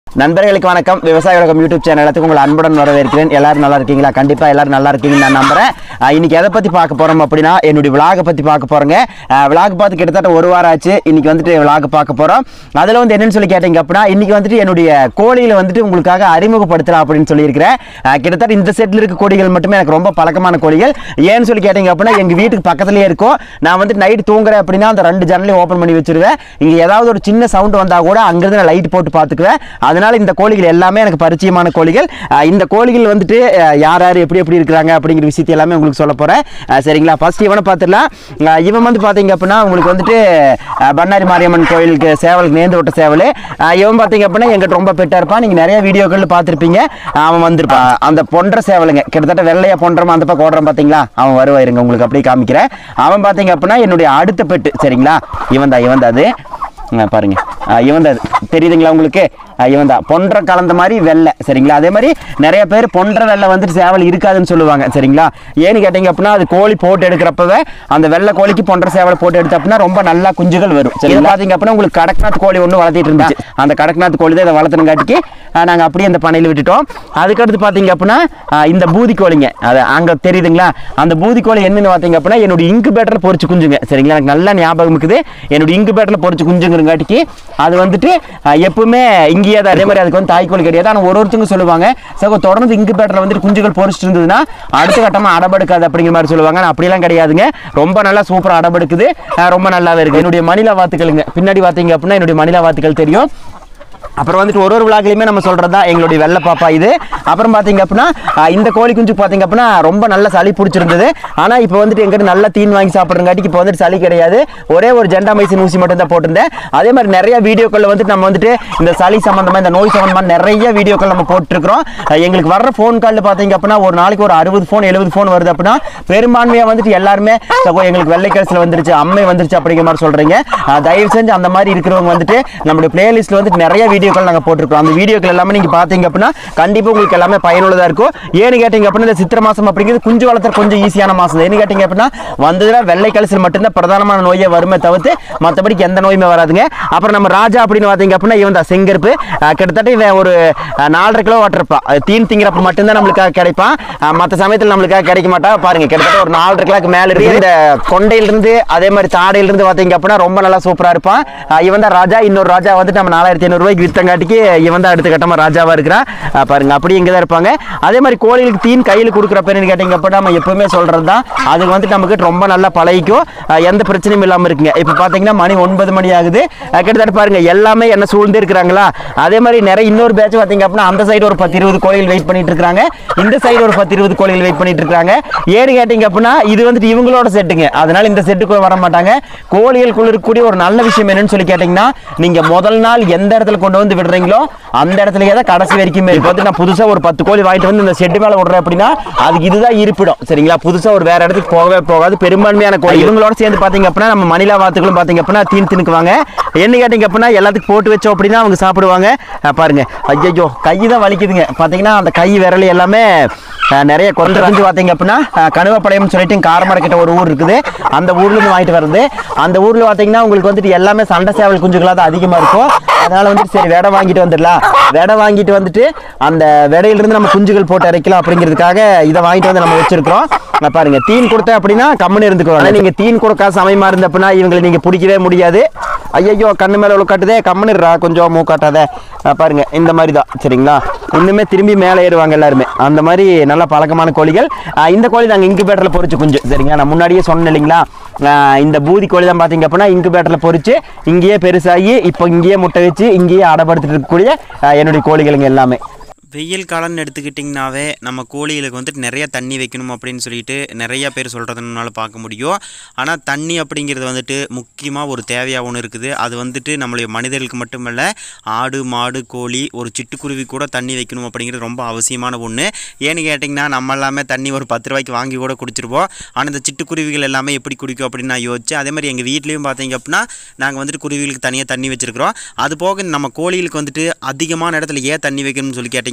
நண்பர்களுக்கு வணக்கம் விவசாய உலகம் யூடியூப் சேனலுக்கு உங்களை அன்புடன் வரவேற்கிறேன் எல்லாரும் நல்லா இருக்கீங்களா கண்டிப்பா எல்லாரும் நல்லா இருக்கீங்கன்னு நான் நம்புறேன் அஹ் இன்னைக்கு எதை பத்தி பார்க்க போறோம் அப்படின்னா என்னுடைய விலாகை பத்தி பார்க்க போறோங்க விலாக் பார்த்து கிட்டத்தட்ட ஒரு வாரம் ஆச்சு இன்னைக்கு வந்துட்டு விலாக் பார்க்க போறோம் அதுல வந்து என்னன்னு சொல்லி கேட்டீங்க அப்படின்னா இன்னைக்கு வந்துட்டு என்னுடைய கோழிகளை வந்துட்டு உங்களுக்காக அறிமுகப்படுத்தலாம் அப்படின்னு சொல்லியிருக்கிறேன் அஹ் கிட்டத்தட்ட இந்த செட்டில் இருக்க கோழிகள் மட்டுமே எனக்கு ரொம்ப பழக்கமான கோழிகள் ஏன்னு சொல்லி கேட்டீங்க அப்படின்னா எங்க வீட்டுக்கு பக்கத்துலயே இருக்கும் நான் வந்துட்டு நைட் தூங்குறேன் அப்படின்னா அந்த ரெண்டு ஜன்னலையும் ஓப்பன் பண்ணி வச்சிருவேன் இங்க ஏதாவது ஒரு சின்ன சவுண்ட் வந்தா கூட அங்கிருந்து நான் லைட் போட்டு பார்த்துக்குவேன் அதனால இந்த கோழிகள் எல்லாமே எனக்கு பரிச்சயமான கோழிகள் அஹ் இந்த கோழிகள் வந்துட்டு அஹ் யார் யார் எப்படி எப்படி இருக்கிறாங்க அப்படிங்கிற விஷயத்தை எல்லாமே உங்களுக்கு சொல்ல போறேன் அஹ் சரிங்களா ஃபர்ஸ்ட் இவனை பார்த்துடலாம் அஹ் இவன் வந்து பார்த்தீங்க அப்படின்னா உங்களுக்கு வந்துட்டு அஹ் பண்ணாரி மாரியம்மன் கோயிலுக்கு சேவலுக்கு நேர்ந்து விட்ட சேவல் அஹ் இவன் பார்த்தீங்க அப்படின்னா எங்கிட்ட ரொம்ப பெட்டா இருப்பான் நீங்க நிறைய வீடியோக்கள் பார்த்துருப்பீங்க அவன் வந்திருப்பான் அந்த பொன்ற சேவலுங்க கிட்டத்தட்ட வெள்ளையா பொன்றமா அந்த பக்கம் ஓடுறான் பார்த்தீங்களா அவன் வருவாயிருங்க உங்களுக்கு அப்படியே காமிக்கிறேன் அவன் பார்த்தீங்க அப்படின்னா என்னுடைய அடுத்த பெட்டு சரிங்களா இவன் தான் இவன் தான் அது ஆ, பாருங்க ஆ, இவன் தான் அது. தெரியுதுங்களா உங்களுக்கு ஆ, இவன் தான் பொன்ற கலந்த மாதிரி வெள்ளை சரிங்களா அதே மாதிரி நிறைய பேர் பொன்ற வெள்ளை வந்துட்டு சேவல் இருக்காதுன்னு சொல்லுவாங்க சரிங்களா ஏன்னு கேட்டீங்க அப்படின்னா அது கோழி போட்டு எடுக்கிறப்பவே அந்த வெள்ளை கோழிக்கு பொன்ற சேவலை போட்டு எடுத்த அப்படின்னா ரொம்ப நல்லா குஞ்சுகள் வரும் சரி பார்த்தீங்க அப்படின்னா உங்களுக்கு கடக்நாத் கோழி ஒன்று வளர்த்திட்டு இருந்துச்சு அந்த கடக்நாத் கோழி தான் இதை வளர்த்துனங்காட்டிக்கு நாங்கள் அப்படியே அந்த பண்ணையில் விட்டுட்டோம் அதுக்கடுத்து பார்த்தீங்க அப்படின்னா ஆ, இந்த பூதி கோழிங்க அது அங்கே தெரியுதுங்களா அந்த பூதி கோழி என்னன்னு பார்த்தீங்க அப்படின்னா என்னுடைய இன்குபேட்டரில் பொறிச்சு குஞ்சுங்க சரிங்களா எனக்கு நல்ல ஞாபகம் இருக்குது என்னுடைய இன்குபேட்டரில் பொறிச்சு குஞ்சுங்கிறங்காட்டிக்கு அது வந்துட்டு ஆ, எப்பவுமே இங்கேயே தான் அதே மாதிரி அதுக்கு வந்து தாய்க்கோழி கிடையாது ஆனால் ஒரு ஒருத்தவங்க சொல்லுவாங்க சகோ தொடர்ந்து இன்குபேட்டரில் வந்துட்டு குஞ்சுகள் பொறிச்சிட்டு இருந்ததுன்னா அடுத்த கட்டமாக அடபடுக்காது அப்படிங்கிற மாதிரி சொல்லுவாங்க ஆனால் அப்படிலாம் கிடையாதுங்க ரொம்ப நல்லா சூப்பராக அடபடுக்குது ஆ, ரொம்ப நல்லாவே இருக்குது என்னுடைய மணிலா வாத்துக்களுங்க பின்னாடி பார்த்தீங்க அப்படின்னா என்னுடைய மணிலா வாத்துக்கள் தெரியும் அப்புறம் வந்துட்டு ஒரு ஒரு விழாக்களையுமே நம்ம சொல்கிறது தான் எங்களுடைய வெள்ளை பாப்பா இது அப்புறம் பார்த்தீங்க அப்படின்னா ஆஹ் இந்த கோழி குஞ்சு பார்த்தீங்க அப்படின்னா ரொம்ப நல்ல சளி பிடிச்சிருந்தது ஆனால் இப்போ வந்துட்டு எங்கிட்ட நல்ல தீன் வாங்கி சாப்பிட்றங்காட்டிக்கு இப்போ வந்துட்டு சளி கிடையாது ஒரே ஒரு ஜெண்டாமைசின் ஊசி மட்டும் தான் போட்டிருந்தேன் அதே மாதிரி நிறைய வீடியோக்களில் வந்துட்டு நம்ம வந்துட்டு இந்த சளி சம்மந்தமாக இந்த நோய் சம்மந்தமாக நிறைய வீடியோக்கள் நம்ம போட்டுருக்கிறோம் ஆஹ் எங்களுக்கு வர்ற ஃபோன் காலில் பார்த்தீங்க அப்படின்னா ஒரு நாளைக்கு ஒரு அறுபது ஃபோன் எழுபது ஃபோன் வருது அப்படின்னா பெரும்பான்மையாக வந்துட்டு எல்லாருமே சகோ எங்களுக்கு வெள்ளை கலசில் வந்துருச்சு அம்மை வந்துருச்சு அப்படிங்கிற மாதிரி சொல்கிறீங்க தயவு செஞ்சு அந்த மாதிரி இருக்கிறவங்க வந்துட்டு நம்மளுடைய பிளேலிஸ்ட்டில் வந்துட்டு நிறைய வீடியோக்கள் நாங்கள் போட்டிருக்கோம் அந்த வீடியோக்கள் எல்லாமே நீங்கள் பார்த்தீங்க அப்படின்னா கண்டிப்பாக உங்களுக்கு எல்லாமே பயனுள்ளதாக இருக்கும் ஏன்னு கேட்டிங்க அப்படின்னா இந்த சித்திரை மாதம் அப்படிங்கிறது குஞ்சு வளர்த்துற கொஞ்சம் ஈஸியான மாதம் ஏன்னு கேட்டிங்க அப்படின்னா வந்ததுன்னா வெள்ளை கலசில் மட்டும்தான் பிரதானமான நோயே வருமே தவிர்த்து மற்றபடிக்கு எந்த நோயுமே வராதுங்க அப்புறம் நம்ம ராஜா அப்படின்னு பார்த்தீங்க அப்படின்னா இவன் தான் செங்கருப்பு அஹ் கிட்டத்தட்ட இவன் ஒரு அஹ், நாலரை கிலோ வாட்டிருப்பான் அது தீன் திங்கிறப்ப மட்டும்தான் நம்மளுக்காக கிடைப்பான் மற்ற சமயத்தில் நம்மளுக்காக கிடைக்க மாட்டா பாருங்க கிட்டத்தட்ட ஒரு நாலரை கிலோக்கு மேலே இருக்கு இந்த கொண்டையிலிருந்து அதே மாதிரி தாடையிலிருந்து பார்த்தீங்க அப்படின்னா ரொம்ப நல்லா சூப்பராக இருப்பான் அஹ் இவன் தான் ராஜா இன்னொரு ராஜா வந்துட்டு நம்ம நாலாயிரத்தி ஐநூறுரூவாய்க்கு வித்தங்காட்டிக்கு இவன் தான் அடுத்த கட்டமாக ராஜாவாக இருக்கிறான் அஹ் பாருங்க அப்படி இங்கே தான் இருப்பாங்க அதே மாதிரி கோழிகளுக்கு தீன் கையில் கொடுக்குறப்ப என்னன்னு கேட்டிங்க அப்படின்னா நம்ம எப்பவுமே சொல்கிறது தான் அது வந்துட்டு நமக்கு ரொம்ப நல்லா பழகிக்கும் அஹ் எந்த பிரச்சனையும் இல்லாமல் இருக்குங்க இப்போ பார்த்தீங்கன்னா மணி ஒன்பது மணி ஆகுது அஹ் கிட்டத்தட்ட பாருங்க எல்லாமே என்ன சூழ்ந்து இருக்கிறாங்களா அதே மாதிரி நிறைய இன்னொரு பேட்ச் பார்த்தீங்க அப்படின்னா அந்த சைடு ஒரு பத்து இருபது கோழிகள் வெயிட் பண்ணிட்டு இருக்காங்க இந்த சைடு ஒரு பத்து இருபது கோழிகள் வெயிட் பண்ணிட்டு இருக்காங்க ஏன்னு கேட்டிங்க அப்படின்னா இது வந்துட்டு இவங்களோட செட்டுங்க அதனால இந்த செட்டுக்குள்ள வர மாட்டாங்க கோழிகளுக்குள்ள இருக்கக்கூடிய ஒரு நல்ல விஷயம் என்னன்னு சொல்லி கேட்டிங்கன்னா நீங்க முதல் நாள் எந்த இடத்துல கொண்டு வந்து விடுறீங்களோ அந்த இடத்துலயே தான் கடைசி வரைக்கும் இப்போ வந்து நான் புதுசா ஒரு பத்து கோழி வாங்கிட்டு வந்து இந்த செட்டு மேல விடுறேன் அப்படின்னா அதுக்கு இதுதான் இருப்பிடும் சரிங்களா புதுசா ஒரு வேற இடத்துக்கு போகவே போகாது பெரும்பான்மையான கோழி இவங்களோட சேர்ந்து பாத்தீங்க அப்படின்னா நம்ம மணிலா வாத்துக்களும் பாத்தீங்க அப்படின்னா தீன் தின்னுக்குவாங்க என்ன கேட்டிங்க அப்படின்னா எல்லாத்துக்கும் போட்டு வச்சோம் அப்படின்னா அவங்க சாப்பிடுவாங்க அஹ் பாருங்க ஐயோ கை தான் வலிக்குதுங்க பாத்தீங்கன்னா அந்த கை விரல் எல்லாமே அஹ் நிறைய கொண்டு வந்து பார்த்தீங்க அப்படின்னா அஹ் கணுவப்பாளையம்னு சொல்லிட்டு காரமடை கிட்ட ஒரு ஊர் இருக்குது அந்த ஊர்ல இருந்து வாங்கிட்டு வருது அந்த ஊர்ல பார்த்தீங்கன்னா உங்களுக்கு வந்துட்டு எல்லாமே சண்டை சேவல் குஞ்சுகளாக தான் அதிகமாக இருக்கும் அதனால வந்துட்டு சரி விடை வாங்கிட்டு வந்துடலாம் விடை வாங்கிட்டு வந்துட்டு அந்த விடையிலிருந்து நம்ம குஞ்சுகள் போட்டு அரைக்கலாம் அப்படிங்கிறதுக்காக இதை வாங்கிட்டு வந்து நம்ம வச்சிருக்கிறோம் அஹ் பாருங்க தீன் கொடுத்தேன் அப்படின்னா கம்முன்னு இருந்துக்குவாங்க நீங்க தீன் கொடுக்காத சமயமா இருந்த அப்படின்னா இவங்களை நீங்க பிடிக்கவே முடியாது ஐயோ கண்ணு மேல உள்ள கட்டுதே கம்முன்னுறா கொஞ்சம் மூக்காட்டாத அஹ் பாருங்க இந்த மாதிரி தான் சரிங்களா இன்னுமே திரும்பி மேலே ஏறுவாங்க எல்லாருமே அந்த மாதிரி நல்ல பழக்கமான கோழிகள் அஹ் இந்த கோழி நாங்கள் இன்குபேட்டரில் பொறிச்சு குஞ்சு சரிங்களா நான் முன்னாடியே சொன்னேன் இல்லைங்களா அஹ் இந்த பூதி கோழி தான் பார்த்தீங்க அப்படின்னா இன்குபேட்டரில் பொறிச்சு இங்கேயே பெருசாகி இப்போ இங்கேயே முட்டை வச்சு இங்கேயே அடப்படுத்திட்டு இருக்கக்கூடிய அஹ் என்னுடைய கோழிகளுங்க எல்லாமே வெயில் காலம்னு எடுத்துக்கிட்டிங்கனாவே நம்ம கோழிகளுக்கு வந்துட்டு நிறைய தண்ணி வைக்கணும் அப்படின்னு சொல்லிட்டு நிறைய பேர் சொல்கிறத நம்மளால் பார்க்க முடியும் ஆனால் தண்ணி அப்படிங்கிறது வந்துட்டு முக்கியமாக ஒரு தேவையாக ஒன்று இருக்குது அது வந்துட்டு நம்மளுடைய மனிதர்களுக்கு மட்டுமல்ல ஆடு மாடு கோழி ஒரு சிட்டுக்குருவி கூட தண்ணி வைக்கணும் அப்படிங்கிறது ரொம்ப அவசியமான ஒன்று ஏன்னு கேட்டிங்கன்னா நம்ம எல்லாமே தண்ணி ஒரு பத்து ரூபாய்க்கு வாங்கி கூட குடிச்சிருப்போம் ஆனால் இந்த சிட்டுக்குருவிகள் எல்லாமே எப்படி குடிக்கும் அப்படின்னு நான் யோசிச்சேன் அதே மாதிரி எங்கள் வீட்லேயும் பார்த்தீங்க அப்படின்னா நாங்கள் வந்துட்டு குருவிகளுக்கு தனியாக தண்ணி வச்சுருக்கிறோம் அது போக நம்ம கோழிகளுக்கு வந்துட்டு அதிகமான இடத்துல ஏன் தண்ணி வைக்கணும்னு சொல்லி கேட்டிங்க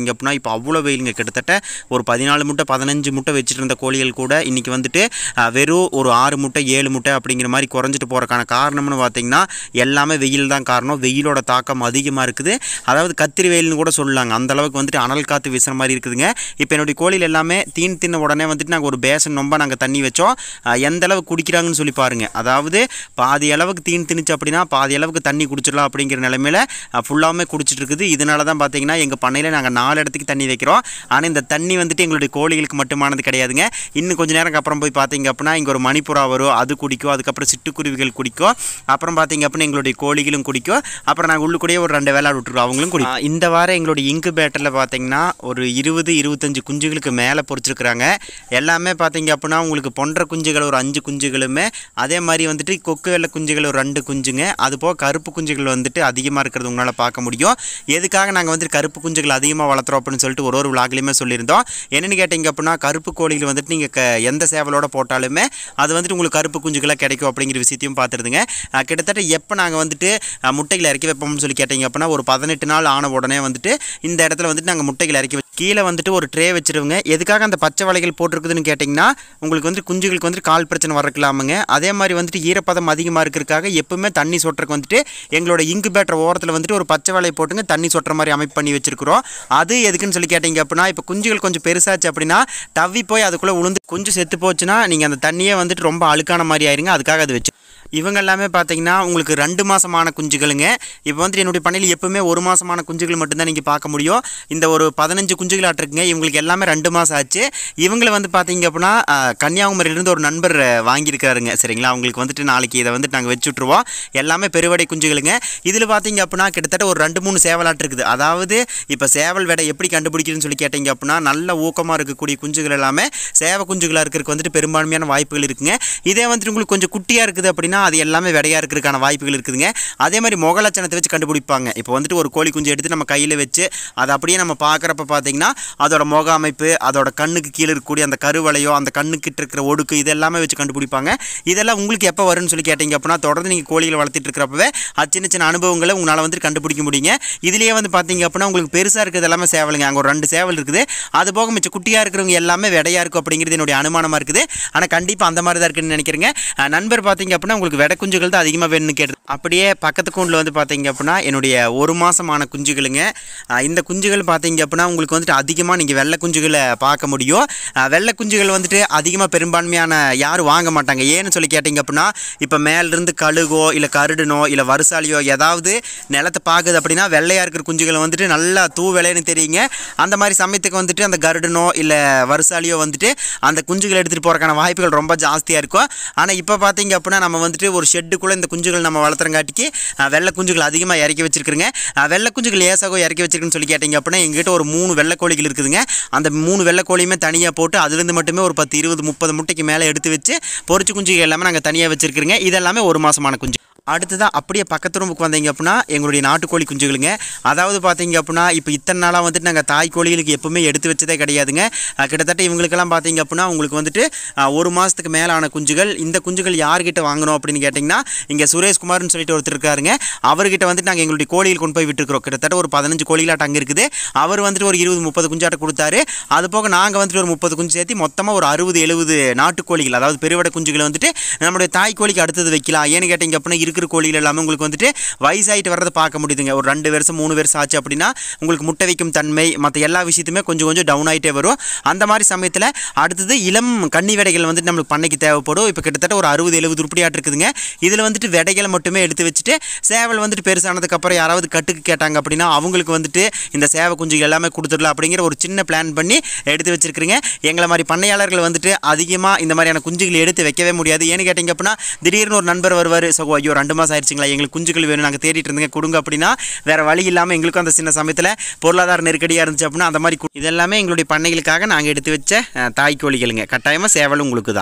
பார்த்தீங்க அப்படின்னா இப்போ அவ்வளோ வெயிலுங்க கிட்டத்தட்ட ஒரு பதினாலு முட்டை பதினஞ்சு முட்டை வச்சுட்டு இருந்த கோழிகள் கூட இன்றைக்கி வந்துட்டு அஹ், வெறும் ஒரு ஆறு முட்டை ஏழு முட்டை அப்படிங்கிற மாதிரி குறைஞ்சிட்டு போகிறக்கான காரணம்னு பார்த்தீங்கன்னா எல்லாமே வெயில் தான் காரணம் வெயிலோட தாக்கம் அதிகமாக இருக்குது அதாவது கத்திரி வெயில்னு கூட சொல்லலாங்க அந்த அளவுக்கு வந்துட்டு அனல் காற்று வீசுற மாதிரி இருக்குதுங்க இப்போ என்னுடைய கோழியில் எல்லாமே தீன் தின்ன உடனே வந்துட்டு நாங்கள் ஒரு பேசன் ரொம்ப நாங்கள் தண்ணி வச்சோம் அஹ், எந்த அளவுக்கு குடிக்கிறாங்கன்னு சொல்லி பாருங்கள் அதாவது பாதி அளவுக்கு தீன் திணிச்சு அப்படின்னா பாதி அளவுக்கு தண்ணி குடிச்சிடலாம் அப்படிங்கிற நிலைமையில ஃபுல்லாமே குடிச்சிட்டு இருக்குது இதனால தான் பார்த்தீங்கன்னா எங்கள் பண்ணையில் நாங்கள் நாலு இடத்துக்கு தண்ணி வைக்கிறோம் ஆனால் இந்த தண்ணி வந்துட்டு எங்களுடைய கோழிகளுக்கு மட்டுமானது கிடையாதுங்க இன்னும் கொஞ்ச நேரம் அப்புறம் போய் பார்த்தீங்க அப்படின்னா இங்கே ஒரு மணிப்புறா வரும் அது குடிக்கும் அதுக்கப்புறம் சிட்டுக்குருவிகள் குடிக்கும் அப்புறம் பார்த்தீங்க அப்படின்னா எங்களுடைய கோழிகளும் குடிக்கும் அப்புறம் நாங்கள் உள்ளுக்கூடயே ஒரு ரெண்டு வேலை விட்டுருவோம் அவங்களும் குடிக்கும் இந்த வாரம் எங்களுடைய இன்குபேட்டரில் பார்த்தீங்கன்னா ஒரு இருபது இருபத்தஞ்சு குஞ்சுகளுக்கு மேலே பொறிச்சிருக்கிறாங்க எல்லாமே பார்த்தீங்க அப்படின்னா உங்களுக்கு பொன்ற குஞ்சுகள் ஒரு அஞ்சு குஞ்சுகளுமே அதே மாதிரி வந்துட்டு கொக்கு வெள்ளை குஞ்சுகள் ஒரு ரெண்டு குஞ்சுங்க அது போக கருப்பு குஞ்சுகள் வந்துட்டு அதிகமாக இருக்கிறது உங்களால் பார்க்க முடியும் எதுக்காக நாங்கள் வந்துட்டு கருப்பு குஞ்சுகள் அதிகமாக வளர்த்துறோம் அப்படின்னு சொல்லிட்டு ஒரு ஒரு விளாக்லையுமே சொல்லியிருந்தோம் என்னென்னு கேட்டிங்க அப்படின்னா கருப்பு கோழிகள் வந்துட்டு நீங்கள் க எந்த சேவலோட போட்டாலுமே அது வந்துட்டு உங்களுக்கு கருப்பு குஞ்சுகளாக கிடைக்கும் அப்படிங்கிற விஷயத்தையும் பார்த்துருதுங்க அஹ் கிட்டத்தட்ட எப்போ நாங்கள் வந்துட்டு அஹ், முட்டைகளை இறக்கி வைப்போம்னு சொல்லி கேட்டிங்க அப்படின்னா ஒரு பதினெட்டு நாள் ஆன உடனே வந்துட்டு இந்த இடத்துல வந்துட்டு நாங்கள் முட்டைகளை இறக்கி வச்சு கீழே வந்துட்டு ஒரு ட்ரே வச்சிருவங்க எதுக்காக அந்த பச்சை வலைகள் போட்டிருக்குதுன்னு கேட்டிங்கன்னா உங்களுக்கு வந்து குஞ்சுகளுக்கு வந்துட்டு கால் பிரச்சனை வரக்கலாமுங்க அதே மாதிரி வந்துட்டு ஈரப்பதம் அதிகமாக இருக்கிறதுக்காக எப்பவுமே தண்ணி சொட்டுறக்கு வந்துட்டு எங்களோட இன்குபேட்டர் ஓரத்தில் வந்துட்டு ஒரு பச்சை வலை போட்டுங்க தண்ணி சொட்டுற மாதிரி அமைப்பு பண்ணி வச்சிருக்கிறோம் அது எதுக்குன்னு சொல்லி கேட்டிங்க அப்படின்னா இப்போ குஞ்சுகள் கொஞ்சம் பெருசாச்சு அப்படின்னா தவி போய் அதுக்குள்ளே உளுந்து குஞ்சு செத்து போச்சுன்னா நீங்கள் அந்த தண்ணியே வந்துட்டு ரொம்ப அழுக்கான மாதிரி ஆயிருங்க அதுக்காக அது வச்சு இவங்க எல்லாமே பார்த்தீங்கன்னா உங்களுக்கு ரெண்டு மாதமான குஞ்சுகளுங்க இப்போ வந்துட்டு என்னுடைய பண்ணையில் எப்பவுமே ஒரு மாதமான குஞ்சுகள் மட்டும்தான் நீங்கள் பார்க்க முடியும் இந்த ஒரு பதினஞ்சு குஞ்சுகள் ஆட்டிருக்குங்க இவங்களுக்கு எல்லாமே ரெண்டு மாதம் ஆச்சு இவங்களை வந்து பார்த்தீங்க அப்படின்னா ஆஹ், கன்னியாகுமரியிலேருந்து ஒரு நண்பர் அஹ், வாங்கியிருக்காருங்க சரிங்களா அவங்களுக்கு வந்துட்டு நாளைக்கு இதை வந்துட்டு நாங்கள் வச்சு விட்ருவோம் எல்லாமே பெருவடை குஞ்சுகளுங்க இதில் பார்த்தீங்க அப்படின்னா கிட்டத்தட்ட ஒரு ரெண்டு மூணு சேவலாட்டு இருக்குது அதாவது இப்போ சேவல் விடை எப்படி கண்டுபிடிக்கிறதுன்னு சொல்லி கேட்டிங்க அப்படின்னா நல்ல ஊக்கமாக இருக்கக்கூடிய குஞ்சுகள் எல்லாமே சேவ குஞ்சுகளாக இருக்கிறதுக்கு வந்துட்டு பெரும்பான்மையான வாய்ப்புகள் இருக்குங்க இதே வந்துட்டு உங்களுக்கு கொஞ்சம் குட்டியாக இருக்குது அப்படின்னா அது எல்லாமே விடையாக இருக்கிறதுக்கான வாய்ப்புகள் இருக்குதுங்க அதே மாதிரி முக லட்சணத்தை வச்சு கண்டுபிடிப்பாங்க இப்போ வந்துட்டு ஒரு கோழி குஞ்சு எடுத்து நம்ம கையில் வச்சு அதை அப்படியே நம்ம பார்க்குறப்ப பார்த்தீங்கன்னா அதோட முக அமைப்பு அதோட கண்ணுக்கு கீழே இருக்கக்கூடிய அந்த கருவளையோ அந்த கண்ணுக்கிட்ட இருக்கிற ஒடுக்கு இது எல்லாமே வச்சு கண்டுபிடிப்பாங்க இதெல்லாம் உங்களுக்கு எப்போ வரும்னு சொல்லி கேட்டிங்க அப்படின்னா தொடர்ந்து நீங்கள் கோழிகளை வளர்த்திட்டு இருக்கிறப்பவே அது சின்ன சின்ன அனுபவங்களை உங்களால் வந்துட்டு கண்டுபிடிக்க முடியுங்க இதுலேயே வந்து பார்த்தீங்க அப்படின்னா உங்களுக்கு பெருசாக இருக்கிறது எல்லாமே சேவலுங்க அங்கே ஒரு ரெண்டு சேவல் இருக்குது அது போக மிச்சம் குட்டியாக இருக்கிறவங்க எல்லாமே விடையாக இருக்கும் அப்படிங்கிறது என்னுடைய அனுமானமாக இருக்குது ஆனால் கண்டிப்பாக அந்த மாதிரி தான் இருக்குன்னு நினைக்கிறேங்க அஹ் நண்பர் பார்த்தீங்க அப்படின்னா உங்களுக்கு வெடை குஞ்சுகள் தான் அதிகமாக வேணும்னு கேட்டு அப்படியே பக்கத்து கூண்டில் வந்து பார்த்தீங்க அப்படின்னா என்னுடைய ஒரு மாதமான குஞ்சுகளுங்க அஹ் இந்த குஞ்சுகள் பார்த்தீங்க அப்படின்னா உங்களுக்கு வந்துட்டு அதிகமாக நீங்கள் வெள்ளை குஞ்சுகளை பார்க்க முடியும் அஹ் வெள்ளை குஞ்சுகள் வந்துட்டு அதிகமாக பெரும்பான்மையான யாரும் வாங்க மாட்டாங்க ஏன்னு சொல்லி கேட்டிங்க அப்படின்னா இப்போ மேலிருந்து கழுகோ இல்லை கருடுனோ இல்லை வருசாலியோ ஏதாவது நிலத்தை பார்க்குது அப்படின்னா வெள்ளையாக இருக்கிற குஞ்சுகளை வந்துட்டு நல்லா தூ விளையன்னு தெரியுங்க அந்த மாதிரி சமயத்துக்கு வந்துட்டு அந்த கருடனோ இல்லை வருசாலியோ வந்துட்டு அந்த குஞ்சுகளை எடுத்துகிட்டு போகிறக்கான வாய்ப்புகள் ரொம்ப ஜாஸ்தியாக இருக்கும் ஆனால் இப்போ பார்த்தீங்க அப்படின்னா நம்ம வந்துட்டு ஒரு ஷெட்டுக்குள்ளே இந்த குஞ்சுகள் நம்ம வளர்த்துறங்காட்டிக்கு அஹ், வெள்ளை குஞ்சுகள் அதிகமாக இறக்கி வச்சிருக்கிறேங்க அஹ், வெள்ளை குஞ்சுகள் ஏசாகோ இறக்கி வச்சிருக்குன்னு சொல்லி கேட்டிங்க அப்படின்னா எங்ககிட்ட ஒரு மூணு வெள்ளை கோழிகள் இருக்குதுங்க அந்த மூணு வெள்ளை கோழியுமே தனியாக போட்டு அதுலேருந்து மட்டுமே ஒரு பத்து இருபது முப்பது முட்டைக்கு மேலே எடுத்து வச்சு பொரிச்சு குஞ்சுகள் எல்லாமே நாங்கள் தனியாக வச்சிருக்கிறோங்க இதெல்லாமே ஒரு மாதமான குஞ்சு அடுத்ததாக அப்படியே பக்கத்து ரூமுக்கு வந்தீங்க அப்படின்னா எங்களுடைய நாட்டுக்கோழி குஞ்சுகளுங்க அதாவது பார்த்தீங்க அப்படின்னா இப்போ இத்தனை நாளாக வந்துட்டு நாங்கள் தாய் கோழிகளுக்கு எப்பவுமே எடுத்து வச்சதே கிடையாதுங்க அஹ் கிட்டத்தட்ட இவங்களுக்கெல்லாம் பார்த்தீங்க அப்படின்னா உங்களுக்கு வந்துட்டு அஹ், ஒரு மாதத்துக்கு மேலான குஞ்சுகள் இந்த குஞ்சுகள் யார்கிட்ட வாங்கணும் அப்படின்னு கேட்டிங்கன்னா இங்கே சுரேஷ்குமார்னு சொல்லிட்டு ஒருத்தர் இருக்காருங்க அவர்கிட்ட வந்துட்டு நாங்கள் எங்களுடைய கோழிகள் கொண்டு போய் விட்டுருக்கிறோம் கிட்டத்தட்ட ஒரு பதினஞ்சு கோழிகளாட்ட அங்கே இருக்குது அவர் வந்துட்டு ஒரு இருபது முப்பது குஞ்சாட்ட கொடுத்தாரு அது போக நாங்கள் வந்துட்டு ஒரு முப்பது குஞ்சு சேர்த்து மொத்தமாக ஒரு அறுபது எழுபது நாட்டுக்கோழிகள் அதாவது பெருவடை குஞ்சுகளை வந்துட்டு நம்மளுடைய தாய் கோழிக்கு அடுத்தது வைக்கலாம் ஏன்னு கேட்டிங்க அப்படின்னா இருக்கிற கோழிகள் எல்லாமே உங்களுக்கு வந்துட்டு வயசாயிட்டு வர்றதை பார்க்க முடியுதுங்க ஒரு ரெண்டு வருஷம் மூணு வருஷம் ஆச்சு அப்படின்னா உங்களுக்கு முட்டை வைக்கும் தன்மை மற்ற எல்லா விஷயத்துமே கொஞ்சம் கொஞ்சம் டவுன் ஆகிட்டே வரும் அந்த மாதிரி சமயத்தில் அடுத்தது இளம் கன்னி விடைகள் வந்துட்டு நம்மளுக்கு பண்ணைக்கு தேவைப்படும் இப்போ கிட்டத்தட்ட ஒரு அறுபது எழுபது உருப்படியாட்டு இருக்குதுங்க இதில் வந்துட்டு விடைகளை மட்டுமே எடுத்து வச்சுட்டு சேவல் வந்துட்டு பெருசானதுக்கப்புறம் யாராவது கட்டுக்கு கேட்டாங்க அப்படின்னா அவங்களுக்கு வந்துட்டு இந்த சேவை குஞ்சுகள் எல்லாமே கொடுத்துடலாம் அப்படிங்கிற ஒரு சின்ன பிளான் பண்ணி எடுத்து வச்சிருக்கிறீங்க எங்களை மாதிரி பண்ணையாளர்கள் வந்துட்டு அதிகமாக இந்த மாதிரியான குஞ்சுகள் எடுத்து வைக்கவே முடியாது ஏன்னு கேட்டிங்க அப்படின்னா திடீர்னு ஒரு நண்பர் வருவார் ஸோ ஐயோ ரெண்டு மாதம் ஆயிடுச்சுங்களா எங்களுக்கு குஞ்சுகள் வேணும் நாங்கள் தேடிட்டு இருந்தீங்க கொடுங்க அப்படின்னா வேறு வழி இல்லாமல் எங்களுக்கும் அந்த சின்ன சமயத்தில் பொருளாதார நெருக்கடியாக இருந்துச்சு அப்படின்னா அந்த மாதிரி கு- இதெல்லாமே எங்களுடைய பண்ணைகளுக்காக நாங்கள் எடுத்து வச்ச அஹ், தாய் கோழிகளுங்க கட்டாயமாக சேவலும் உங்களுக்கு தான்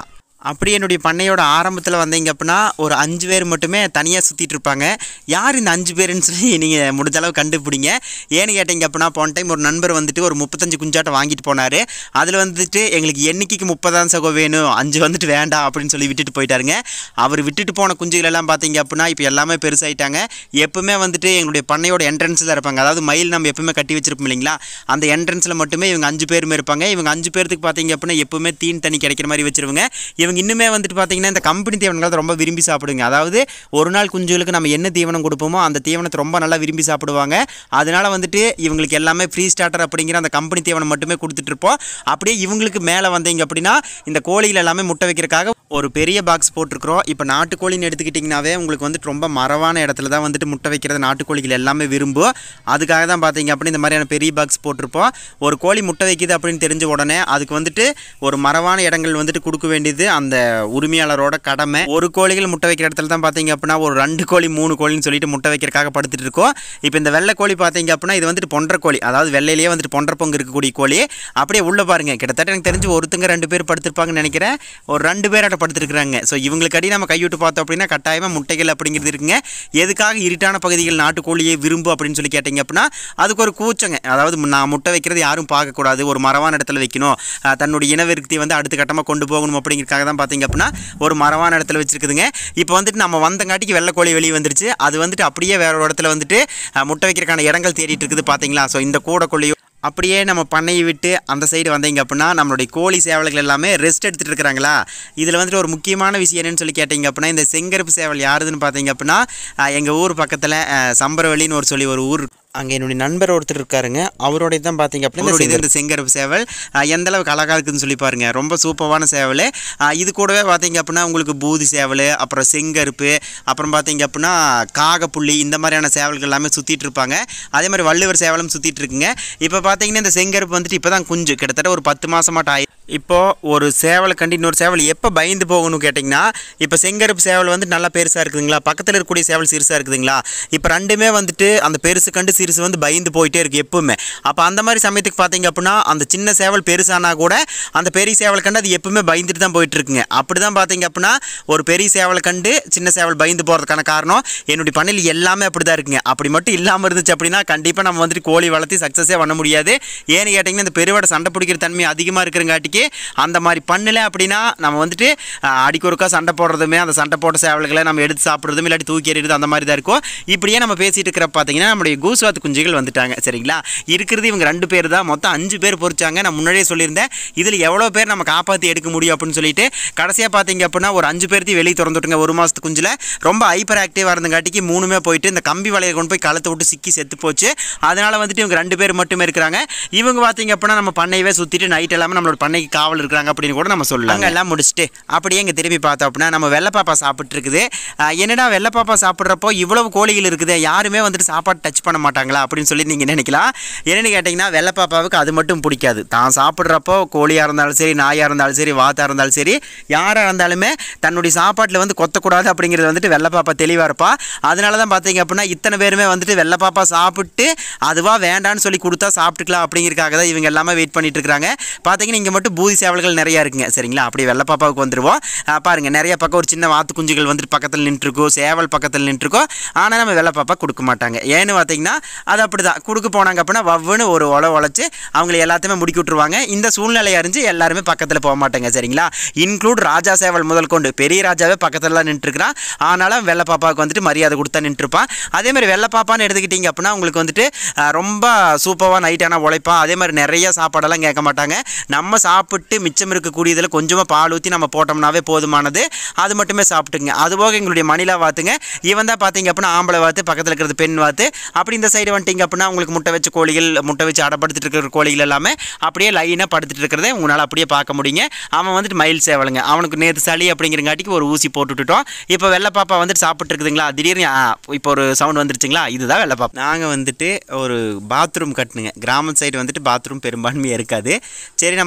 அப்படி என்னுடைய பண்ணையோட ஆரம்பத்தில் வந்தீங்க அப்படின்னா ஒரு அஞ்சு பேர் மட்டுமே தனியாக சுற்றிட்டு இருப்பாங்க யார் இந்த அஞ்சு பேருன்னு சொல்லி நீங்கள் முடிஞ்ச அளவு கண்டுபிடிங்க ஏன்னு கேட்டீங்க அப்படின்னா போன டைம் ஒரு நண்பர் வந்துட்டு ஒரு முப்பத்தஞ்சு குஞ்சாட்டை வாங்கிட்டு போனார் அதில் வந்துட்டு எங்களுக்கு எண்ணிக்கைக்கு முப்பதாம் சகோ வேணும் அஞ்சு வந்துட்டு வேண்டாம் அப்படின்னு சொல்லி விட்டுட்டு போயிட்டாருங்க அவர் விட்டுட்டு போன குஞ்சுகள் எல்லாம் பார்த்தீங்க அப்படின்னா இப்போ எல்லாமே பெருசாயிட்டாங்க எப்பவுமே வந்துட்டு எங்களுடைய பண்ணையோட என்ட்ரன்ஸில் இருப்பாங்க அதாவது மயில் நம்ம எப்பவுமே கட்டி வச்சிருப்போம் இல்லைங்களா அந்த என்ட்ரன்ஸில் மட்டுமே இவங்க அஞ்சு பேருமே இருப்பாங்க இவங்க அஞ்சு பேருக்கு பார்த்தீங்க அப்படின்னா எப்பவுமே தீன் தண்ணி கிடைக்கிற மாதிரி வச்சிருவாங்க இவங்க இன்னுமே வந்துட்டு பார்த்தீங்கன்னா இந்த கம்பெனி தீவனங்கள் தான் ரொம்ப விரும்பி சாப்பிடுங்க அதாவது ஒரு நாள் குஞ்சுகளுக்கு நம்ம என்ன தீவனம் கொடுப்போமோ அந்த தீவனத்தை ரொம்ப நல்லா விரும்பி சாப்பிடுவாங்க அதனால வந்துட்டு இவங்களுக்கு எல்லாமே ஃப்ரீ ஸ்டார்டர் அப்படிங்கிற அந்த கம்பெனி தீவனம் மட்டுமே கொடுத்துட்டு இருப்போம் அப்படியே இவங்களுக்கு மேலே வந்தீங்க அப்படின்னா இந்த கோழிகள் எல்லாமே முட்டை வைக்கிறதுக்காக ஒரு பெரிய பாக்ஸ் போட்டிருக்கிறோம் இப்போ நாட்டுக்கோழின்னு எடுத்துக்கிட்டிங்கனாவே உங்களுக்கு வந்துட்டு ரொம்ப மரவான இடத்துல தான் வந்துட்டு முட்டை வைக்கிறது நாட்டுக்கோழிகள் எல்லாமே விரும்பும் அதுக்காக தான் பார்த்தீங்க அப்படி இந்த மாதிரியான பெரிய பாக்ஸ் போட்டிருப்போம் ஒரு கோழி முட்டை வைக்குது அப்படின்னு தெரிஞ்ச உடனே அதுக்கு வந்துட்டு ஒரு மரவான இடங்கள் வந்துட்டு கொடுக்க வேண்டியது அந்த உரிமையாளரோட கடமை ஒரு கோழிகள் முட்டை வைக்கிற இடத்துல தான் பார்த்தீங்க அப்படின்னா ஒரு ரெண்டு கோழி மூணு கோழின்னு சொல்லிட்டு முட்டை வைக்கிறதுக்காக படுத்துட்டு இருக்கோம் இப்போ இந்த வெள்ளை கோழி பார்த்தீங்க அப்படின்னா இது வந்துட்டு பொன்ற கோழி அதாவது வெள்ளையிலேயே வந்துட்டு பொன்ற பொங்கு இருக்கக்கூடிய கோழி அப்படியே உள்ள பாருங்க கிட்டத்தட்ட எனக்கு தெரிஞ்சு ஒருத்தங்க ரெண்டு பேர் படுத்திருப்பாங்கன்னு நினைக்கிறேன் ஒரு ரெண்டு பேராட்ட படுத்திருக்கிறாங்க ஸோ இவங்களுக்கு அடி நம்ம கைவிட்டு பார்த்தோம் அப்படின்னா கட்டாயமாக முட்டைகள் அப்படிங்கிறது இருக்குங்க எதுக்காக இருட்டான பகுதிகள் நாட்டுக்கோழியை விரும்பு அப்படின்னு சொல்லி கேட்டிங்க அப்படின்னா அதுக்கு ஒரு கூச்சங்க அதாவது நான் முட்டை வைக்கிறது யாரும் பார்க்கக்கூடாது ஒரு மரவான இடத்துல வைக்கணும் அஹ் தன்னுடைய இனவிருத்தி வந்து அடுத்த கட்டமாக கொண்டு போகணும் அப்படிங்கிறதுக்காக தான் பார்த்தீங்க அப்படின்னா ஒரு மரவான இடத்துல வச்சிருக்குதுங்க இப்போ வந்துட்டு நம்ம வந்தங்காட்டிக்கு வெள்ளைக்கோழி வெளியே வந்துருச்சு அது வந்துட்டு அப்படியே வேற ஒரு இடத்துல வந்துட்டு அஹ் முட்டை வைக்கிறதுக்கான இடங்கள் தேடிட்டு இருக்குது பார்த்தீங்களா ஸோ இந்த கூடக்கோழியும் அப்படியே நம்ம பண்ணையை விட்டு அந்த சைடு வந்தீங்க அப்படின்னா நம்மளுடைய கோழி சேவல்கள் எல்லாமே ரெஸ்ட் எடுத்துகிட்டு இருக்கிறாங்களா இதில் வந்துட்டு ஒரு முக்கியமான விஷயம் என்னன்னு சொல்லி கேட்டிங்க அப்படின்னா இந்த செங்கருப்பு சேவல் யாருதுன்னு பார்த்தீங்க அப்படின்னா எங்கள் ஊர் பக்கத்தில் சம்பரவெளின்னு ஒரு சொல்லி ஒரு ஊர் அங்கே என்னுடைய நண்பர் ஒருத்தர் இருக்காருங்க அவருடைய தான் பார்த்தீங்க அப்படின்னா இந்த செங்க- இந்த செங்கருப்பு சேவல் அஹ், எந்த அளவுக்கு அழகாக இருக்குதுன்னு சொல்லி பாருங்க ரொம்ப சூப்பரான சேவல் அஹ், இது கூடவே பார்த்தீங்க அப்படின்னா உங்களுக்கு பூதி சேவல் அப்புறம் செங்கருப்பு அப்புறம் பார்த்தீங்க அப்படின்னா காகப்புள்ளி இந்த மாதிரியான சேவல்கள் எல்லாமே சுற்றிட்டு இருப்பாங்க அதே மாதிரி வள்ளுவர் சேவலும் சுற்றிட்டு இருக்குங்க இப்போ பார்த்தீங்கன்னா இந்த செங்கருப்பு வந்துட்டு இப்போ தான் குஞ்சு கிட்டத்தட்ட ஒரு பத்து மாசமாட்ட ஆயி இப்போ ஒரு சேவலை கண்டு இன்னொரு சேவல் எப்போ பயந்து போகணும் கேட்டிங்கன்னா இப்போ செங்கருப்பு சேவல் வந்து நல்லா பெருசாக இருக்குதுங்களா பக்கத்தில் இருக்கக்கூடிய சேவல் சிறுசாக இருக்குதுங்களா இப்போ ரெண்டுமே வந்துட்டு அந்த பெருசு கண்டு சிறுசு வந்து பயந்து போயிட்டே இருக்கு எப்பவுமே அப்போ அந்த மாதிரி சமயத்துக்கு பார்த்தீங்க அப்படின்னா அந்த சின்ன சேவல் பெருசானா கூட அந்த பெரிய சேவல் கண்டு அது எப்பவுமே பயந்துட்டு தான் போயிட்டு இருக்குங்க அப்படி தான் பார்த்தீங்க அப்படின்னா ஒரு பெரிய சேவலை கண்டு சின்ன சேவல் பயந்து போகிறதுக்கான காரணம் என்னுடைய பண்ணையில் எல்லாமே அப்படி தான் இருக்குங்க அப்படி மட்டும் இல்லாமல் இருந்துச்சு அப்படின்னா கண்டிப்பாக நம்ம வந்துட்டு கோழி வளர்த்தி சக்ஸஸே பண்ண முடியாது ஏன்னு கேட்டிங்கன்னா இந்த பெருவாடை சண்டை பிடிக்கிற தன்மை அதிகமாக இருக்கிறங்காட்டிக்கு அந்த மாதிரி பண்ணல அப்படின்னா நம்ம வந்துட்டு அஹ், அடிக்கு ஒருக்கா சண்டை போடுறதுமே அந்த சண்டை போட்ட சேவல்களை நம்ம எடுத்து சாப்பிட்றதும் இல்லாட்டி தூக்கி எறிறது அந்த மாதிரி தான் இருக்கும் இப்படியே நம்ம பேசிட்டு இருக்கிற பார்த்தீங்கன்னா நம்மளுடைய கூசுவாத்து குஞ்சுகள் வந்துட்டாங்க சரிங்களா இருக்கிறது இவங்க ரெண்டு பேர் தான் மொத்தம் அஞ்சு பேர் பொறிச்சாங்க நான் முன்னாடியே சொல்லியிருந்தேன் இதில் எவ்வளோ பேர் நம்ம காப்பாற்றி எடுக்க முடியும் அப்படின்னு சொல்லிட்டு கடைசியாக பார்த்தீங்க அப்படின்னா ஒரு அஞ்சு பேர்த்தையும் வெளியே திறந்துட்டுங்க ஒரு மாதத்து குஞ்சில் ரொம்ப ஹைப்பர் ஆக்டிவாக இருந்தங்காட்டிக்கு மூணுமே போயிட்டு இந்த கம்பி வலையை கொண்டு போய் கழுத்தை விட்டு சிக்கி செத்து போச்சு அதனால வந்துட்டு இவங்க ரெண்டு பேர் மட்டுமே இருக்கிறாங்க இவங்க பார்த்தீங்க அப்படின்னா நம்ம பண்ணையவே சுற்றிட்டு நைட் எல்லாமே நம்மளோட பண்ணைக்கு காவல் இருக்கிறாங்க அப்படின்னு கூட நம்ம சொல்லலாம் அங்கே எல்லாம் முடிச்சுட்டு அப்படியே இங்கே திரும்பி பார்த்தோம் அப்படின்னா நம்ம வெள்ளைப்பாப்பா சாப்பிட்டு இருக்குது ஆஹ் என்னடா வெள்ளைப்பாப்பா சாப்பிட்றப்போ இவ்வளவு கோழிகள் இருக்குது யாருமே வந்துட்டு சாப்பாடு டச் பண்ண மாட்டாங்களா அப்படின்னு சொல்லி நீங்கள் நினைக்கலாம் என்னன்னு கேட்டிங்கன்னா வெள்ளைப்பாப்பாவுக்கு அது மட்டும் பிடிக்காது தான் சாப்பிட்றப்போ கோழியாக இருந்தாலும் சரி நாயாக இருந்தாலும் சரி வாத்தாக இருந்தாலும் சரி யாராக இருந்தாலுமே தன்னுடைய சாப்பாட்டில் வந்து கொத்தக்கூடாது அப்படிங்கிறது வந்துட்டு வெள்ளைப்பாப்பா தெளிவாக இருப்பா அதனால தான் பார்த்தீங்க அப்படின்னா இத்தனை பேருமே வந்துட்டு வெள்ளைப்பாப்பா சாப்பிட்டு அதுவாக வேண்டான்னு சொல்லி கொடுத்தா சாப்பிட்டுக்கலாம் அப்படிங்கிறதுக்காக தான் இவங்க எல்லாமே வெயிட் பண்ணிட்டு இருக்காங்க பார்த்தீங்கன்னா இங்கே மட்டும் பூதி சேவல்கள் நிறையா இருக்குங்க சரிங்களா அப்படியே வெள்ளைப்பாப்பாவுக்கு வந்துருவோம் ஆஹ் பாருங்க நிறைய பக்கம் ஒரு சின்ன வாத்து குஞ்சுகள் வந்துட்டு பக்கத்தில் நின்றுருக்கோம் சேவல் பக்கத்தில் நின்றுருக்கோம் ஆனால் நம்ம வெள்ளைப்பாப்பா கொடுக்க மாட்டாங்க ஏன்னு பார்த்தீங்கன்னா அது அப்படி தான் கொடுக்க போனாங்க அப்படின்னா வவ்வுன்னு ஒரு உழ உழைச்சி அவங்களை எல்லாத்தையுமே முடுக்கி விட்டுருவாங்க இந்த சூழ்நிலையை அறிஞ்சு எல்லாருமே பக்கத்தில் போக மாட்டாங்க சரிங்களா இன்க்ளூட் ராஜா சேவல் முதல் கொண்டு பெரிய ராஜாவே பக்கத்துலலாம் நின்றுருக்கிறான் ஆனாலும் வெள்ளைப்பாப்பாவுக்கு வந்துட்டு மரியாதை கொடுத்தா நின்றுருப்பான் அதே மாதிரி வெள்ளைப்பாப்பான்னு எடுத்துக்கிட்டிங்க அப்படின்னா உங்களுக்கு வந்துட்டு ஆஹ், ரொம்ப சூப்பராக நைட்டான உழைப்பான் அதே மாதிரி நிறைய சாப்பாடெல்லாம் கேட்க மாட்டாங்க நம்ம சாப்பிட்டு மிச்சம் இருக்கக்கூடியதில் கொஞ்சமாக பால் ஊற்றி நம்ம போட்டோம்னாவே போதுமானது அது மட்டுமே சாப்பிட்டுங்க அதுபோக எங்களுடைய மணிலா வாத்துங்க இவன் தான் பார்த்தீங்க அப்படின்னா ஆம்பளை வாத்து பக்கத்தில் இருக்கிறது பெண் வாத்து அப்படி இந்த சைடு வந்துட்டீங்க அப்படின்னா உங்களுக்கு முட்டை வச்ச கோழிகள் முட்டை வச்சு அடப்படுத்திட்டு இருக்கிற கோழிகள் எல்லாமே அப்படியே லைனாக படுத்துட்டு இருக்கிறத உங்களால் அப்படியே பார்க்க முடியுங்க அவன் வந்துட்டு மயில் சேவலுங்க அவனுக்கு நேற்று சளி அப்படிங்கிறங்காட்டிக்கு ஒரு ஊசி போட்டுவிட்டுட்டோம் இப்போ வெள்ளை பாப்பா வந்துட்டு சாப்பிட்டு இருக்குதுங்களா திடீர்னு ஆ, இப்போ ஒரு சவுண்ட் வந்துருச்சுங்களா இதுதான் வெள்ளை பாப்பா நாங்கள் வந்துட்டு ஒரு பாத்ரூம் கட்டணுங்க கிராம சைடு வந்துட்டு பாத்ரூம் பெரும்பான்மையாக இருக்காது சரி நம்ம கிராமமாக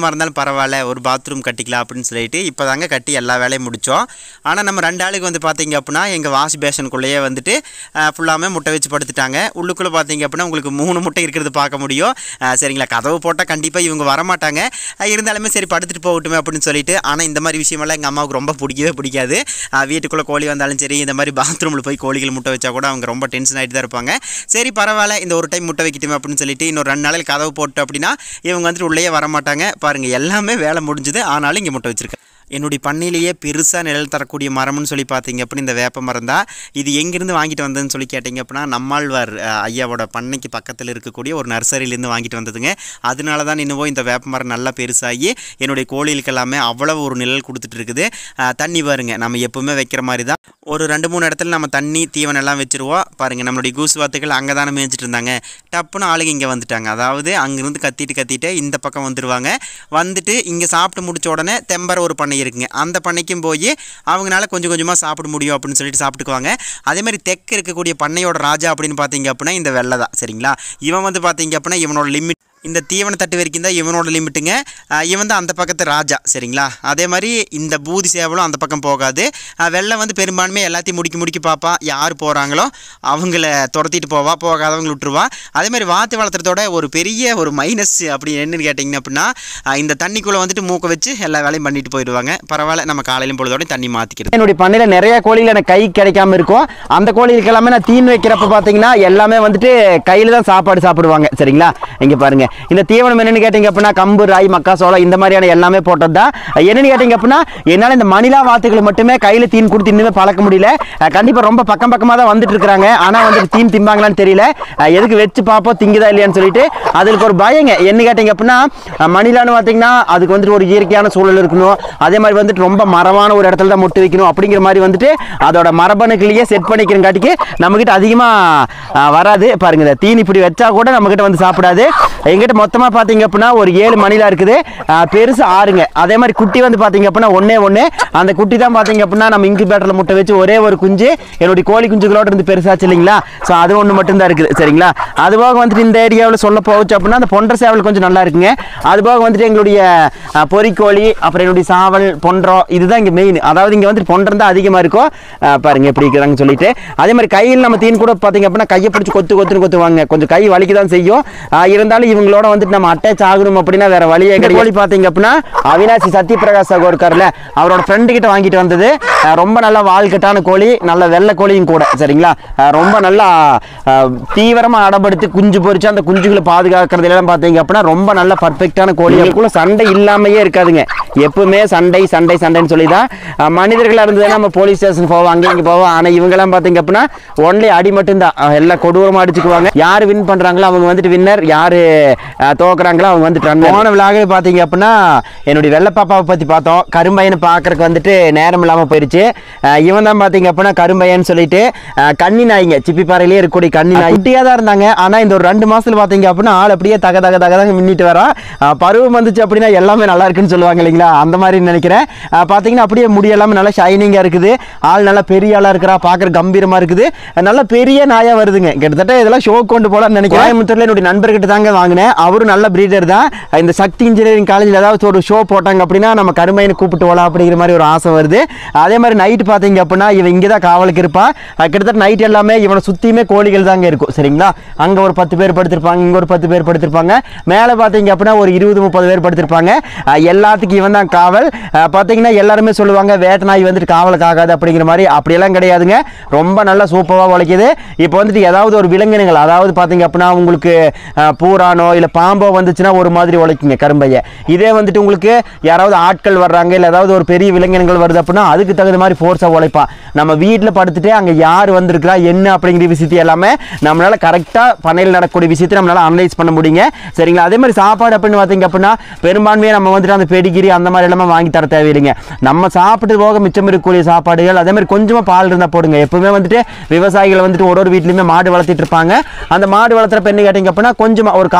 கஷ்டமாக இருந்தாலும் பரவாயில்ல ஒரு பாத்ரூம் கட்டிக்கலாம் அப்படின்னு சொல்லிட்டு இப்போ தாங்க கட்டி எல்லா வேலையும் முடித்தோம் ஆனால் நம்ம ரெண்டு ஆளுக்கு வந்து பார்த்தீங்க அப்படின்னா எங்கள் வாஷ் பேஷனுக்குள்ளேயே வந்துட்டு ஃபுல்லாமே முட்டை வச்சு படுத்துட்டாங்க உள்ளுக்குள்ளே பார்த்தீங்க அப்படின்னா உங்களுக்கு மூணு முட்டை இருக்கிறது பார்க்க முடியும் அஹ் சரிங்களா கதவு போட்டால் கண்டிப்பாக இவங்க வரமாட்டாங்க அஹ் இருந்தாலுமே சரி படுத்துட்டு போகட்டுமே அப்படின்னு சொல்லிட்டு ஆனால் இந்த மாதிரி விஷயமெல்லாம் எங்கள் அம்மாவுக்கு ரொம்ப பிடிக்கவே பிடிக்காது அஹ் வீட்டுக்குள்ளே கோழி வந்தாலும் சரி இந்த மாதிரி பாத்ரூமில் போய் கோழிகள் முட்டை வச்சா கூட அவங்க ரொம்ப டென்ஷன் ஆகிட்டு தான் இருப்பாங்க சரி பரவாயில்ல இந்த ஒரு டைம் முட்டை வைக்கட்டுமே அப்படின்னு சொல்லிட்டு இன்னொரு ரெண்டு நாளைக்கு கதவு போட்டு அப்படின்னா இவங்க வந்துட்டு உள்ளேயே வரமாட்டாங்க பாருங்கள் எல்லாமே வேலை முடிஞ்சுது ஆனாலும் இங்கே முட்டை வச்சிருக்கேன் என்னுடைய பண்ணையிலேயே பெருசாக நிழல் தரக்கூடிய மரம்னு சொல்லி பார்த்தீங்க அப்படின்னு இந்த வேப்ப மரம் தான் இது எங்கேருந்து வாங்கிட்டு வந்ததுன்னு சொல்லி கேட்டிங்க அப்படின்னா நம்மாழ்வார் அஹ், ஐயாவோட பண்ணைக்கு பக்கத்தில் இருக்கக்கூடிய ஒரு நர்சரியிலேருந்து வாங்கிட்டு வந்ததுங்க அதனால தான் இன்னும் இந்த வேப்ப மரம் நல்லா பெருசாகி என்னுடைய கோழிகளுக்கு எல்லாமே அவ்வளோ ஒரு நிழல் கொடுத்துட்டு இருக்குது அஹ், தண்ணி பாருங்க நம்ம எப்பவுமே வைக்கிற மாதிரி தான் ஒரு ரெண்டு மூணு இடத்துல நம்ம தண்ணி தீவனம் எல்லாம் வச்சுருவோம் பாருங்கள் நம்மளுடைய கூசு வாத்துக்கள் அங்கே தானே மேய்ஞ்சிட்டு இருந்தாங்க டப்புன்னு ஆளுங்க இங்கே வந்துட்டாங்க அதாவது அங்கேருந்து கத்திட்டு கத்திட்டு இந்த பக்கம் வந்துடுவாங்க வந்துட்டு இங்கே சாப்பிட்டு முடிச்ச உடனே தெம்பர ஒரு பண்ணை இருக்குங்க அந்த பண்ணைக்கும் போய் அவங்களால கொஞ்சம் கொஞ்சமாக சாப்பிட முடியும் அப்படின்னு சொல்லிட்டு சாப்பிட்டுக்குவாங்க அதே மாதிரி தெற்கு இருக்கக்கூடிய பண்ணையோட ராஜா அப்படின்னு பார்த்தீங்க அப்படின்னா இந்த வெள்ளை தான் சரிங்களா இவன் வந்து பார்த்தீங்க அப்படின்னா இவனோட லிமிட் இந்த தீவன தட்டு வரைக்கும் தான் இவனோட லிமிட்டுங்க அஹ் இவன் தான் அந்த பக்கத்து ராஜா சரிங்களா அதே மாதிரி இந்த பூதி சேவலும் அந்த பக்கம் போகாது அஹ் வெள்ளை வந்து பெரும்பான்மை எல்லாத்தையும் முடிக்கி முடிக்கி பார்ப்பா யார் போகிறாங்களோ அவங்கள துரத்திட்டு போவா போகாதவங்க விட்டுருவா அதே மாதிரி வாத்து வளர்த்துறதோட ஒரு பெரிய ஒரு மைனஸ் அப்படி என்னன்னு கேட்டிங்க அப்படின்னா அஹ் இந்த தண்ணிக்குள்ளே வந்துட்டு மூக்க வச்சு எல்லா வேலையும் பண்ணிட்டு போயிடுவாங்க பரவாயில்ல நம்ம காலையிலும் பொழுதோட தண்ணி மாற்றிக்கிறது என்னுடைய பண்ணையில் நிறைய கோழிகள் எனக்கு கை கிடைக்காம இருக்கும் அந்த கோழிகளுக்கு எல்லாமே நான் தீன் வைக்கிறப்ப பார்த்தீங்கன்னா எல்லாமே வந்துட்டு கையில் தான் சாப்பாடு சாப்பிடுவாங்க சரிங்களா இங்கே பாருங்க இந்த தீவனம் என்னன்னு கேட்டிங்க அப்படின்னா கம்பு ராய் மக்காசோளம் இந்த மாதிரியான எல்லாமே போட்டது தான் என்னன்னு கேட்டிங்க அப்படின்னா என்னால் இந்த மணிலா வாத்துக்களை மட்டுமே கையில் தீன் கொடுத்து இன்னுமே பழக்க முடியல கண்டிப்பாக ரொம்ப பக்கம் பக்கமாக தான் வந்துட்டு இருக்கிறாங்க ஆனால் வந்துட்டு தீன் திம்பாங்களான்னு தெரியல அஹ் எதுக்கு வச்சு பார்ப்போம் திங்குதா இல்லையான்னு சொல்லிட்டு அதுக்கு ஒரு பயங்க என்ன கேட்டிங்க அப்படின்னா அஹ் மணிலான்னு பார்த்தீங்கன்னா அதுக்கு வந்துட்டு ஒரு இயற்கையான சூழல் இருக்கணும் அதே மாதிரி வந்துட்டு ரொம்ப மரமான ஒரு இடத்துல தான் முட்டு வைக்கணும் அப்படிங்கிற மாதிரி வந்துட்டு அதோட மரபணுக்குள்ளேயே செட் பண்ணிக்கிறங்காட்டிக்கு நம்மக்கிட்ட அதிகமாக வராது பாருங்க இந்த தீனி இப்படி வச்சா கூட நம்மக்கிட்ட வந்து சாப்பிடாது எங்கிட்ட மொத்தமாக பார்த்தீங்க அப்படின்னா ஒரு ஏழு மணிலா இருக்குது அஹ் பெருசு ஆறுங்க அதே மாதிரி குட்டி வந்து பார்த்தீங்க அப்படின்னா ஒன்றே ஒன்று அந்த குட்டி தான் பார்த்தீங்க அப்படின்னா நம்ம இன்குபேட்டரில் முட்டை வச்சு ஒரே ஒரு குஞ்சு என்னுடைய கோழி குஞ்சுகளோட இருந்து பெருசாச்சு இல்லைங்களா ஸோ அது ஒன்று மட்டும்தான் இருக்குது சரிங்களா அது போக வந்துட்டு இந்த ஏரியாவில் சொல்ல போச்சு அப்படின்னா அந்த பொன்ற சேவல் கொஞ்சம் நல்லா இருக்குங்க அது போக வந்துட்டு எங்களுடைய அஹ், பொறிக்கோழி அப்புறம் என்னுடைய சாவல் பொன்றம் இதுதான் இங்கே மெயின் அதாவது இங்கே வந்துட்டு பொன்றம் தான் அதிகமாக இருக்கும் அஹ், பாருங்க எப்படி இருக்கிறாங்கன்னு சொல்லிட்டு அதே மாதிரி கையில் நம்ம தீன் கூட பார்த்தீங்க அப்படின்னா கையை பிடிச்சி கொத்து கொத்துன்னு கொத்துவாங்க கொஞ்சம் கை வலிக்க தான் செய்யும் அஹ், இருந்தாலும் இவங்களோட வந்துட்டு நம்ம அட்டாச் ஆகணும் அப்படின்னா வேற வழியே கிடையாது கோழி பார்த்தீங்க அப்படின்னா அவினாசி சத்யபிரகாஷ் சகோ இருக்கார்ல அவரோட ஃப்ரெண்டு கிட்ட வாங்கிட்டு வந்தது அஹ், ரொம்ப நல்ல வால்கட்டான கோழி நல்ல வெள்ளை கோழியும் கூட சரிங்களா அஹ், ரொம்ப நல்லா அஹ், தீவிரமா அடப்படுத்தி குஞ்சு பொரிச்சு அந்த குஞ்சுகளை பாதுகாக்கிறது எல்லாம் பார்த்தீங்க அப்படின்னா ரொம்ப நல்ல பர்ஃபெக்டான கோழி அதுக்குள்ள சண்டை இல்லாமையே இருக்காதுங்க எப்பவுமே சண்டை சண்டை சண்டைன்னு சொல்லி தான் அஹ், மனிதர்களா இருந்ததுன்னா நம்ம போலீஸ் ஸ்டேஷன் போவோம் அங்கே இங்கே போவோம் ஆனால் இவங்கெல்லாம் பார்த்தீங்க அப்படின்னா ஒன்லி அடி மட்டும்தான் அஹ், எல்லாம் கொடூரமாக அடிச்சுக்குவாங்க யார் வின் பண்ணுறாங்களோ அவங்க வந்துட்டு வின்னர் யார் தோக்குறாங்களோ அவங்க வந்துட்டு ரன் போன விழாவே பார்த்தீங்க அப்படின்னா என்னுடைய வெள்ளப்பாப்பாவை பற்றி பார்த்தோம் கரும்பையனை பார்க்கறதுக்கு வந்துட்டு நேரம் இல்லாமல் போயிடுச்சு அஹ், இவன் தான் பார்த்தீங்க அப்படின்னா கரும்பையன்னு சொல்லிட்டு அஹ், கன்னி நாய்ங்க சிப்பிப்பாறையிலே இருக்கக்கூடிய கன்னி நாய் குட்டியாக தான் இருந்தாங்க ஆனால் இந்த ஒரு ரெண்டு மாசத்துல பார்த்தீங்க அப்படின்னா ஆள் அப்படியே தக தக தக தக மின்னிட்டு வரோம் பருவம் வந்துச்சு அப்படின்னா எல்லாமே நல்லா இருக்குன்னு சொல்லுவாங்க இல்லைங்களா அந்த மாதிரி நினைக்கிறேன் அஹ், பார்த்தீங்கன்னா அப்படியே முடி எல்லாமே நல்லா ஷைனிங்காக இருக்குது ஆள் நல்லா பெரிய ஆளாக இருக்கிறா பார்க்குற கம்பீரமாக இருக்குது நல்ல பெரிய நாயாக வருதுங்க கிட்டத்தட்ட இதெல்லாம் ஷோ கொண்டு போகலான்னு நினைக்கிறேன் கோயம்புத்தூர்ல என்னுடைய நண்பர்கிட்ட தாங்க வாங்கினேன் அவரும் நல்ல பிரீடர் தான் இந்த சக்தி இன்ஜினியரிங் காலேஜில் ஏதாவது ஒரு ஷோ போட்டாங்க அப்படின்னா நம்ம கருமையினை கூப்பிட்டு போகலாம் அப்படிங்கிற மாதிரி ஒரு ஆசை வருது அதே மாதிரி நைட்டு பார்த்தீங்க அப்படின்னா இவன் இங்கே தான் காவலுக்கு இருப்பான் அஹ் கிட்டத்தட்ட நைட் எல்லாமே இவனை சுற்றியுமே கோழிகள் தாங்க இருக்கும் சரிங்களா அங்கே ஒரு பத்து பேர் படுத்திருப்பாங்க இங்கே ஒரு பத்து பேர் படுத்திருப்பாங்க மேலே பார்த்தீங்க அப்படின்னா ஒரு இருபது முப்பது பேர் படுத்திருப்பாங்க அஹ் எல்லாத்துக்கும் இவன் தான் காவல் அஹ் பார்த்தீங்கன்னா எல்லாருமே சொல்லுவாங்க வேட்ட நாய் வந்துட்டு காவலுக்கு ஆகாது அப்படிங்கிற மாதிரி அப்படியெல்லாம் கிடையாதுங்க ரொம்ப நல்லா சூப்பராக உழைக்குது இப்போ வந்துட்டு ஏதாவது ஒரு விலங்கினங்கள் அதாவது பார்த்தீங்க அப்படின்னா உங்களுக்கு அஹ், பூரானோ இல்லை பாம்போ வந்துச்சுன்னா ஒரு மாதிரி உழைக்குங்க கரும்பையை இதே வந்துட்டு உங்களுக்கு யாராவது ஆட்கள் வர்றாங்க இல்லை ஏதாவது ஒரு பெரிய விலங்கினங்கள் வருது அப்படின்னா அதுக்கு தகுந்த மாதிரி ஃபோர்ஸாக உழைப்பான் நம்ம வீட்டில் படுத்துட்டு அங்கே யார் வந்திருக்கிறா என்ன அப்படிங்கிற விஷயத்தை எல்லாமே நம்மளால கரெக்டாக பண்ணையில் நடக்கக்கூடிய விஷயத்தை நம்மளால அனலைஸ் பண்ண முடியுங்க சரிங்களா அதே மாதிரி சாப்பாடு அப்படின்னு பார்த்தீங்க அப்படின்னா பெரும்பான்மையாக நம்ம வந்துட்டு அந்த பெடிகிரி அந்த மாதிரி எல்லாமே வாங்கி தர தேவையில்லைங்க நம்ம சாப்பிட்டு போக மிச்சம் இருக்கக்கூடிய சாப்பாடுகள் அதே மாதிரி கொஞ்சமாக பால் இருந்தால் போடுங்க எப்பவுமே வந்துட்டு விவசாயிகள் வந்துட்டு ஒரு ஒரு வீட்லையுமே மாடு வளர்த்திட்டு இருப்பாங்க அந்த மாடு வளர்த்துறப்ப என்ன கேட்டிங்க அப்படின்னா கொஞ்சமாக ஒரு கால்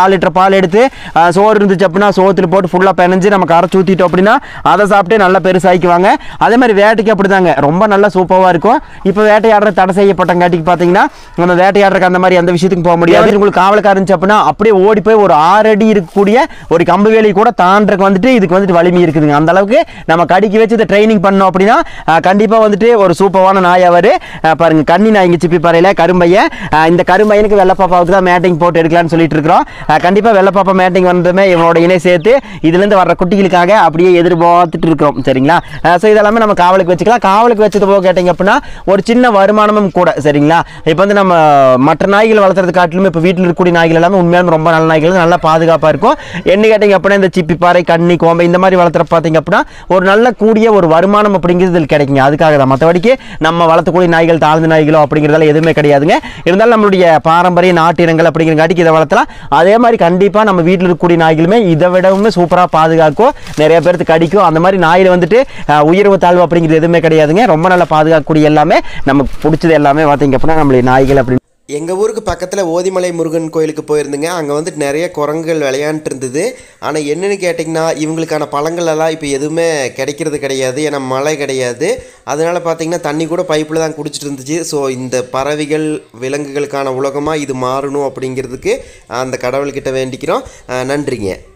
கால் லிட்டர் பால் எடுத்து ஆ, சோறு இருந்துச்சு அப்படின்னா சோத்துல போட்டு ஃபுல்லாக பிணைஞ்சு நம்ம கரைச்சி ஊற்றிட்டோம் அப்படின்னா அதை சாப்பிட்டு நல்லா பெருசாக்கிக்குவாங்க அதே மாதிரி வேட்டைக்கு அப்படிதாங்க ரொம்ப நல்லா சூப்பராக இருக்கும் இப்போ வேட்டையாடுற தடை செய்யப்பட்டங்காட்டிக்கு பார்த்தீங்கன்னா நம்ம வேட்டையாடுறதுக்கு அந்த மாதிரி எந்த விஷயத்துக்கும் போக முடியாது உங்களுக்கு காவலுக்கு இருந்துச்சு அப்படின்னா அப்படியே ஓடி போய் ஒரு ஆறு அடி இருக்கக்கூடிய ஒரு கம்பு வேலி கூட தாண்டறதுக்கு வந்துட்டு இதுக்கு வந்துட்டு வலிமை இருக்குதுங்க அந்த அளவுக்கு நம்ம கடிக்க வச்சு இதை ட்ரைனிங் பண்ணோம் அப்படின்னா ஆஹ், கண்டிப்பா வந்துட்டு ஒரு சூப்பரான நாய் அவரு ஆஹ், பாருங்க கண்ணி நாய் இங்க சிப்பி பாறையில கரும்பையன் ஆஹ், இந்த கரும்பையனுக்கு வெள்ளப்பாப்பாவுக்கு தான் மேட்டிங் போட்டு எடுக்கலாம்னு சொல்லிட்டு இருக்கிறோம் ஆஹ், கண்டிப்பா வெள்ளப்பாப்பா மேட்டிங் வந்ததுமே இவனோட இணை சேர்த்து இதுல இருந்து வர்ற குட்டிகளுக்காக அப்படியே எதிர்பார்த்துட்டு இருக்கிறோம் சரிங்களா ஸோ இதெல்லாமே நம்ம காவலுக்கு வச்சுக்கலாம் காவலுக்கு வச்சது போக கேட்டிங்க அப்படின்னா ஒரு சின்ன வருமானமும் கூட சரிங்களா இப்போ வந்து நம்ம மற்ற நாய்கள் வளர்த்துறது காட்டிலுமே இப்போ வீட்டில் இருக்கக்கூடிய நாய்கள் எல்லாமே உண்மையான ரொம்ப நல்ல நாய்கள் நல்லா பாதுகாப்பாக இருக்கும் என்ன கேட்டிங்க அப்படின்னா இந்த சிப்பி பாறை கண்ணி கோம்பை இந்த மாதிரி வளர்த்துற பார்த்தீங்க அப்படின்னா ஒரு நல்ல கூடிய ஒரு வருமானம் அப்படிங்கிறது இதில் கிடைக்குங்க அதுக்காக தான் மற்றபடிக்கு நம்ம வளர்த்தக்கூடிய நாய்கள் தாழ்ந்த நாய்களோ அப்படிங்கிறதால எதுவுமே கிடையாதுங்க இருந்தாலும் நம்மளுடைய பாரம்பரிய நாட்டு இனங்கள் அப்படிங்கிறங்காட்டிக்கு இதை வளர்த்தலாம் அதே மாதிரி கண்டிப்பாக நம்ம வீட்டில் இருக்கக்கூடிய நாய்களுமே இதை விடவுமே சூப்பராக பாதுகாக்கும் நிறைய பேருக்கு கடிக்கும் அந்த மாதிரி நாயில் வந்துட்டு அஹ், உயர்வு தாழ்வு அப்படிங்கிறது எதுவுமே கிடையாதுங்க ரொம்ப நல்லா பாதுகாக்கக்கூடிய எல்லாமே நமக்கு பிடிச்சது எல்லாமே பார்த்தீங்க அப்படின்னா நம்மளுடைய நாய்கள் அப்படி எங்கள் ஊருக்கு பக்கத்தில் ஓதிமலை முருகன் கோயிலுக்கு போயிருந்துங்க அங்கே வந்துட்டு நிறைய குரங்குகள் விளையாண்டுட்டு இருந்தது ஆனால் என்னென்னு கேட்டிங்கன்னா இவங்களுக்கான பழங்கள் எல்லாம் இப்போ எதுவுமே கிடைக்கிறது கிடையாது ஏன்னா மழை கிடையாது அதனால் பார்த்தீங்கன்னா தண்ணி கூட பைப்பில் தான் குடிச்சிட்டு இருந்துச்சு ஸோ இந்த பறவைகள் விலங்குகளுக்கான உலகமாக இது மாறணும் அப்படிங்கிறதுக்கு அந்த கடவுள்கிட்ட வேண்டிக்கிறோம் அஹ் நன்றிங்க